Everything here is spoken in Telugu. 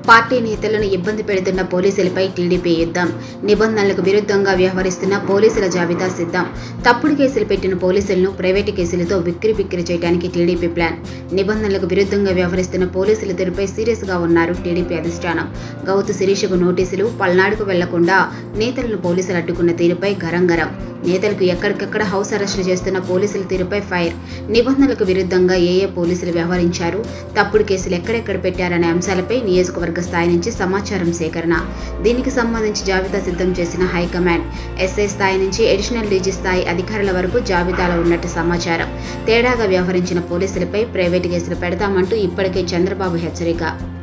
పార్టీ నేతలను ఇబ్బంది పెడుతున్న పోలీసులపై టీడీపీ యుద్ధం నిబంధనలకు విరుద్ధంగా వ్యవహరిస్తున్న పోలీసుల జాబితా సిద్ధం తప్పుడు కేసులు పెట్టిన పోలీసులను ప్రైవేటు కేసులతో బిక్కిరి బిక్కిరి చేయడానికి టీడీపీ ప్లాన్ నిబంధనలకు విరుద్ధంగా వ్యవహరిస్తున్న పోలీసుల తీరుపై సీరియస్ గా ఉన్నారు టీడీపీ అధిష్టానం గౌతు శిరీషకు నోటీసులు పల్నాడుకు వెళ్లకుండా నేతలను పోలీసులు అడ్డుకున్న తీరుపై గరంగరం నేతలకు ఎక్కడికక్కడ హౌస్ అరెస్టులు చేస్తున్న పోలీసుల తీరుపై ఫైర్ నిబంధనలకు విరుద్ధంగా ఏ ఏ పోలీసులు వ్యవహరించారు తప్పుడు కేసులు ఎక్కడెక్కడ పెట్టారనే అంశాలపై నియోజకవర్గ స్థాయి నుంచి సమాచారం సేకరణ దీనికి సంబంధించి జాబితా సిద్ధం చేసిన హైకమాండ్ ఎస్ఐ స్థాయి నుంచి అడిషనల్ డీజీ స్థాయి అధికారుల వరకు జాబితాలో ఉన్నట్టు సమాచారం తేడాగా వ్యవహరించిన పోలీసులపై ప్రైవేటు కేసులు పెడతామంటూ ఇప్పటికే చంద్రబాబు హెచ్చరిక